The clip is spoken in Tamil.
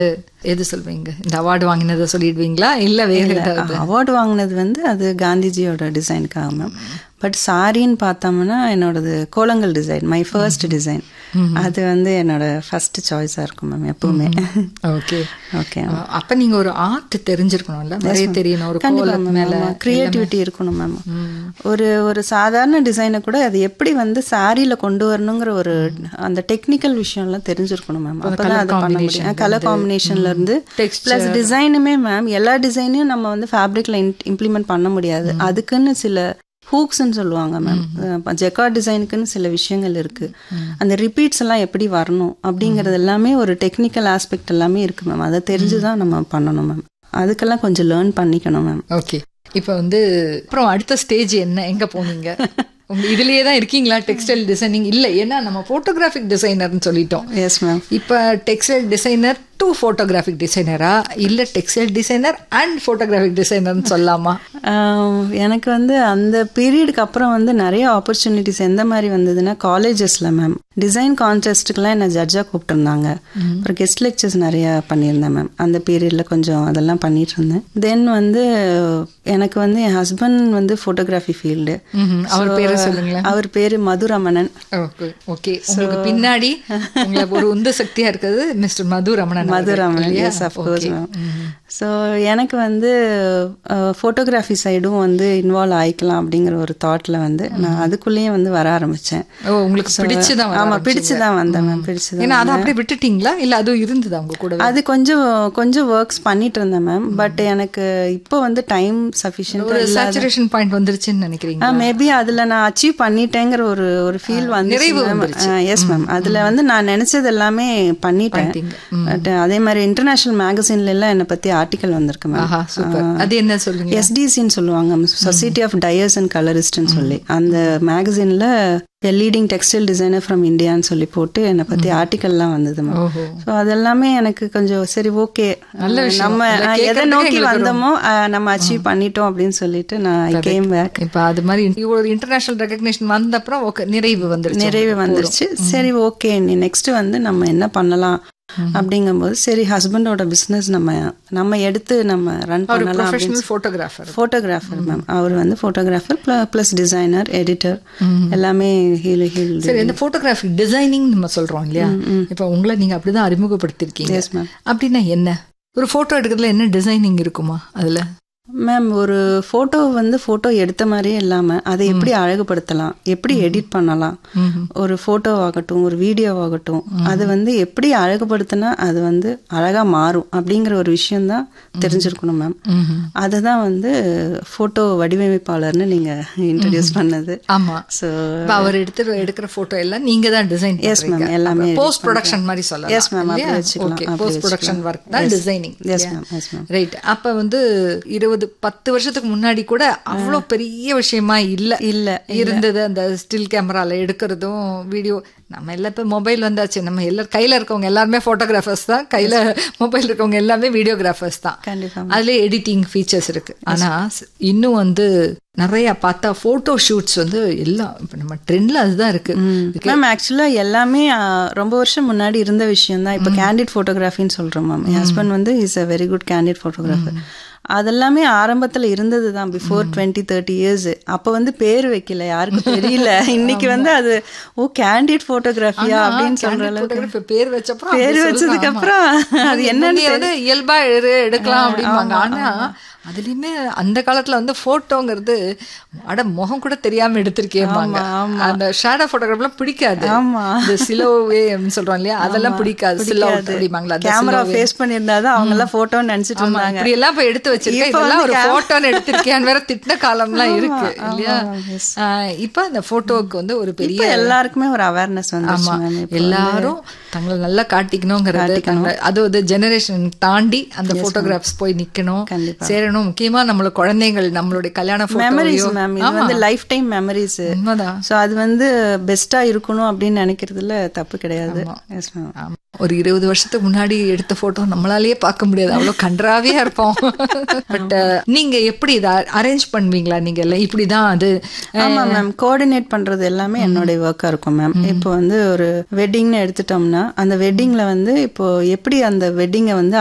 எது சொல்வீங்க இந்த அவார்டு வாங்கினதை சொல்லிடுவீங்களா இல்ல வேற ஏதாவது அவார்டு வாங்கினது வந்து அது காந்திஜியோட டிசைனுக்காக மேம் பட் சாரின்னு பார்த்தோம்னா என்னோடது கோலங்கள் டிசைன் மை ஃபர்ஸ்ட் டிசைன் அது வந்து என்னோட ஃபர்ஸ்ட் சாய்ஸாக இருக்கும் மேம் எப்பவுமே ஓகே ஓகே அப்ப நீங்க ஒரு ஆர்ட் தெரிஞ்சிருக்கணும்ல நிறைய தெரியணும் ஒரு கோலம் மேல கிரியேட்டிவிட்டி இருக்கணும் மேம் ஒரு ஒரு சாதாரண டிசைனை கூட அது எப்படி வந்து சாரியில கொண்டு வரணுங்கிற ஒரு அந்த டெக்னிக்கல் விஷயம்லாம் தெரிஞ்சிருக்கணும் மேம் அப்பதான் அது பண்ண முடியும் கலர் காம்பினேஷன்ல இருந்து பிளஸ் டிசைனுமே மேம் எல்லா டிசைனையும் நம்ம வந்து ஃபேப்ரிக்ல இம்ப்ளிமெண்ட் பண்ண முடியாது அதுக்குன்னு சில ஹூக்ஸ்ன்னு சொல்லுவாங்க மேம் ஜெக்கா டிசைனுக்குன்னு சில விஷயங்கள் இருக்கு அந்த ரிப்பீட்ஸ் எல்லாம் எப்படி வரணும் அப்படிங்கறது எல்லாமே ஒரு டெக்னிக்கல் ஆஸ்பெக்ட் எல்லாமே இருக்கு மேம் அதை தெரிஞ்சுதான் நம்ம பண்ணணும் மேம் அதுக்கெல்லாம் கொஞ்சம் லேர்ன் பண்ணிக்கணும் மேம் ஓகே இப்ப வந்து அப்புறம் அடுத்த ஸ்டேஜ் என்ன எங்க போனீங்க உங்க இதுலயே தான் இருக்கீங்களா டெக்ஸ்டைல் டிசைனிங் இல்ல ஏன்னா நம்ம போட்டோகிராஃபிக் டிசைனர்னு சொல்லிட்டோம் எஸ் மேம் இப்ப டெக்ஸ்டைல் டிசைனர் டு போட்டோகிராஃபிக் டிசைனரா இல்ல டெக்ஸ்டைல் டிசைனர் அண்ட் போட்டோகிராஃபிக் டிசைனர்னு சொல்லலாமா எனக்கு வந்து அந்த பீரியடுக்கு அப்புறம் வந்து நிறைய ஆப்பர்ச்சுனிட்டிஸ் எந்த மாதிரி வந்ததுன்னா காலேஜஸ்ல மேம் டிசைன் கான்டெஸ்ட்டுக்கெல்லாம் என்ன ஜட்ஜாக கூப்பிட்டுருந்தாங்க அப்புறம் கெஸ்ட் லெக்சர்ஸ் நிறைய பண்ணியிருந்தேன் மேம் அந்த பீரியட்ல கொஞ்சம் அதெல்லாம் பண்ணிட்டு இருந்தேன் தென் வந்து எனக்கு வந்து என் ஹஸ்பண்ட் வந்து ஃபோட்டோகிராஃபி ஃபீல்டு அவர் பேரு சொல்லுங்களேன் அவர் பேரு மதுரமணன் ஓகே ஓகே உங்களுக்கு பின்னாடி உங்களுக்கு ஒரு உந்து சக்தியா இருக்கிறது mister Madhu Ramanan Madhuramanan yes of course ma'am so எனக்கு வந்து ஃபோட்டோகிராஃபி சைடும் வந்து இன்வால்வ் ஆயிக்கலாம் அப்படிங்கிற ஒரு தாட்ல வந்து நான் அதுக்குள்ளேயே வந்து வர ஆரம்பிச்சேன் ஓ உங்களுக்கு பிடிச்சுதான் ஆமா பிடிச்சுதான் வந்தேன் மேம் பிடிச்சுதான் ஏன்னா அதை அப்படியே விட்டுட்டீங்களா இல்ல அதுவும் இருந்ததா உங்க கூட அது கொஞ்சம் கொஞ்சம் ஒர்க்ஸ் பண்ணிட்டு இருந்தேன் மேம் பட் எனக்கு இப்போ வந்து டைம் சஃபிஷியன்ட் ஒரு சேச்சுரேஷன் பாயிண்ட் வந்துருச்சுன்னு நினைக்கிறீங்க மேபி அதுல நான் அச்சீவ் பண்ணிட்டேங்கிற ஒரு ஒரு ஃபீல் வந்து எஸ் மேம் அதுல வந்து நான் நினைச்சது எல்லாமே பண்ணிட்டேன் பட் அதே மாதிரி இன்டர்நேஷனல் மேகசின்ல எல்லாம் என்னை பத்தி ஆர்டிக்கல் வந்திருக்கு மேம் ஆஹா சூப்பர் அது என்ன சொல்லுங்க எஸ்டிசின்னு சொல்லுவாங்க சொசைட்டி ஆஃப் டயர்ஸ் அண்ட் கலரிஸ்ட்னு சொல்லி அந்த மேகசின்ல லீடிங் டெக்ஸ்டைல் டிசைனர் ஃப்ரம் இந்தியான்னு சொல்லி போட்டு என்னை பத்தி ஆர்டிக்கல்லாம் வந்தது மேம் ஓஹோ ஸோ அதெல்லாமே எனக்கு கொஞ்சம் சரி ஓகே நல்ல விஷயம். நம்ம இல்ல, அஹ், எதை கேட்கறதுக்கே நோக்கி எங்களுக்கு வந்தோமோ அஹ், நம்ம அச்சீவ் பண்ணிட்டோம் அப்படின்னு சொல்லிட்டு நான் ஐ கேம் பேக் இப்ப அது மாதிரி இவ்வளவு இன்டர்நேஷனல் ரெகக்னிஷன் வந்த அப்புறம் ஓகே நிறைவு வந்துருச்சு நிறைவு வந்துருச்சு சரி ஓகே நீ நெக்ஸ்ட் வந்து நம்ம என்ன பண்ணலாம் அப்படிங்கும்போது சரி ஹஸ்பண்டோட பிசினஸ் நம்ம நம்ம எடுத்து நம்ம ரன் ஒரு பண்ணலாம் ப்ரொஃபஷனல் போட்டோகிராஃபர் ஃபோட்டோகிராஃபர் மேம் அவர் வந்து ஃபோட்டோகிராஃபர் ப்ளஸ் டிசைனர் எடிட்டர் எல்லாமே ஹீல் ஹீல் சரி இந்த போட்டோகிராஃபி டிசைனிங் நம்ம சொல்றோம் இல்லையா இப்ப உங்களை நீங்க அப்படிதான் அறிமுகப்படுத்திருக்கீங்க எஸ் மேம் அப்படின்னா என்ன ஒரு போட்டோ எடுக்கிறதுல என்ன டிசைனிங் இருக்குமா அதுல மேம் ஒரு ஃபோட்டோ வந்து ஃபோட்டோ எடுத்த மாதிரியே இல்லாமல் அதை எப்படி அழகுபடுத்தலாம் எப்படி எடிட் பண்ணலாம் ஒரு ஃபோட்டோ ஆகட்டும் ஒரு வீடியோ ஆகட்டும் அது வந்து எப்படி அழகுபடுத்தினா அது வந்து அழகாக மாறும் அப்படிங்கிற ஒரு விஷயம்தான் தெரிஞ்சிருக்கணும் மேம் அதுதான் வந்து ஃபோட்டோ வடிவமைப்பாளர்னு நீங்கள் இன்ட்ரடியூஸ் பண்ணது ஆமா ஸோ இப்ப அவர் எடுத்து எடுக்கிற போட்டோ எல்லாம் நீங்க தான் டிசைன் Yes, ma'am. எல்லாமே போஸ்ட் ப்ரொடக்ஷன் மாதிரி சொல்லலாம் Yes, ma'am. அப்படி வச்சுக்கலாம். ஓகே அப்படி போஸ்ட் ப்ரொடக்ஷன் ஒர்க் தான் designing yes ma'am yes ma'am right அப்ப வந்து இருபது பத்து வருஷத்துக்கு முன்னாடி கூட அவ்வளோ பெரிய விஷயமா இல்ல இல்ல, இருந்தது அந்த ஸ்டில் கேமரால எடுக்கிறதும் வீடியோ நம்ம எல்லாம் இப்ப மொபைல் வந்தாச்சு நம்ம எல்லாரும் கையில இருக்கவங்க எல்லாருமே போட்டோகிராஃபர்ஸ் தான் கையில மொபைல் இருக்கவங்க எல்லாமே வீடியோகிராஃபர்ஸ் தான் கண்டிப்பா அதுல எடிட்டிங் ஃபீச்சர்ஸ் இருக்கு ஆனா ஸ்- இன்னும் வந்து நிறைய பார்த்தா போட்டோ ஷூட்ஸ் வந்து எல்லாம் இப்ப நம்ம ட்ரெண்ட்ல அதுதான் இருக்கு மேம் ஆக்சுவலா எல்லாமே ஆ, ரொம்ப வருஷம் முன்னாடி இருந்த விஷயம் தான் இப்போ கேண்டிட் ஃபோட்டோகிராஃபின்னு சொல்றோம் மேம் என் ஹஸ்பண்ட் வந்து is a very good candid photographer அதெல்லாமே ஆரம்பத்துல இருந்தது தான் பிஃபோர் டுவெண்ட்டி தேர்ட்டி இயர்ஸ் அப்போ வந்து பேர் வைக்கல யாருக்கும் தெரியல இன்னைக்கு வந்து அது ஓ கேண்டிட் ஃபோட்டோகிராஃபியா அப்படின்னு சொல்ற அளவுக்கு photography பேர் வச்சப்பறம் பேர் அப்படி வச்சதுக்கு சொல்லலாம். அப்புறம் ஆமா. அது முந்தைய என்னன்னு வந்து இயல்பா எடு எடுக்கலாம் அப்படிம்பாங்க ஆனா அதுலயுமே அந்த காலத்துல வந்து போட்டோங்கிறது அட முகம் கூட தெரியாம எடுத்திருக்கேன்பாங்க அந்த ஷேடோ போட்டோகிராஃப்லாம் பிடிக்காது ஆமா. இந்த சிலோவே அப்படின்னு சொல்றோம் இல்லையா அதெல்லாம் பிடிக்காது சிலோ அப்படிம்பாங்களா அந்த கேமரா silhouette. ஃபேஸ் பண்ணியிருந்தாதான் அவங்க எல்லாம் போட்டோன்னு நினைச்சிட்டு ஆமா, இருந்தாங்க இப்படி எல்லாம் போய் எடுத்து வச்சிருக்கேன் இப்ப இதெல்லாம் ஒரு வந்து cam- போட்டோன்னு எடுத்திருக்கேன்னு வேற திட்டின காலம்லாம் இருக்கு இல்லையா yes. ஆஹ் இப்ப அந்த போட்டோவுக்கு வந்து ஒரு பெரிய இப்போ எல்லாருக்குமே ஒரு அவேர்னஸ் வந்துருச்சு ஆமா மேம் இப்போ எல்லாரும் தங்களை நல்லா காட்டிக்கணுங்கிறது தங்களை- அது ஒரு ஜெனரேஷன் தாண்டி அந்த போட்டோகிராஃப்ஸ் போய் நிக்கணும் கண்டிப்பா. சேரணும் முக்கியமா நம்மளோட குழந்தைகள் நம்மளுடைய கல்யாண மெமரிஸ் போட்டோ மேம் இது வந்து லைஃப் டைம் மெமரிஸ் உண்மைதான் ஸோ அது வந்து பெஸ்டா இருக்கணும் அப்படின்னு நினைக்கிறதுல தப்பு கிடையாது எஸ் மேம் ஒரு இருபது வருஷத்துக்கு முன்னாடி எடுத்த போட்டோ நம்மளாலேயே பார்க்க முடியாது அவ்வளோ கன்றாவியா இருப்போம் பட் நீங்க எப்படி இதை அரேஞ்ச் பண்ணுவீங்களா நீங்க எல்லாம் இப்படிதான் அது ஆமா மேம் கோஆர்டினேட் பண்றது எல்லாமே என்னுடைய ஒர்க்கா இருக்கும் மேம் இப்போ வந்து ஒரு வெட்டிங்னு எடுத்துட்டோம்னா அந்த வெட்டிங்ல வந்து இப்போ எப்படி அந்த வெட்டிங்கை வந்து